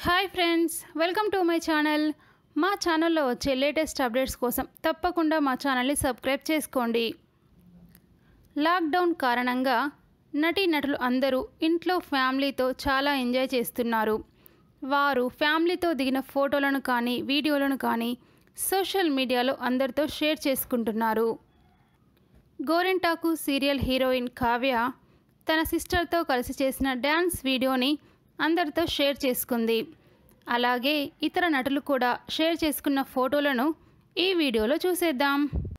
hi friends welcome to my channel మా ఛానల్లో వచ్చే లేటెస్ట్ అప్డేట్స్ కోసం తప్పకుండా మా ఛానల్ని సబ్స్క్రైబ్ చేసుకోండి లాక్డౌన్ కారణంగా నటీ నటులు అందరూ ఇంట్లో ఫ్యామిలీతో చాలా ఎంజాయ్ చేస్తున్నారు వారు ఫ్యామిలీతో దిగిన ఫోటోలను కానీ వీడియోలను కానీ సోషల్ మీడియాలో అందరితో షేర్ చేసుకుంటున్నారు గోరెంటాకు సీరియల్ హీరోయిన్ కావ్య తన సిస్టర్తో కలిసి చేసిన డ్యాన్స్ వీడియోని అందరితో షేర్ చేసుకుంది అలాగే ఇతర నటులు కూడా షేర్ చేసుకున్న ఫోటోలను ఈ వీడియోలో చూసేద్దాం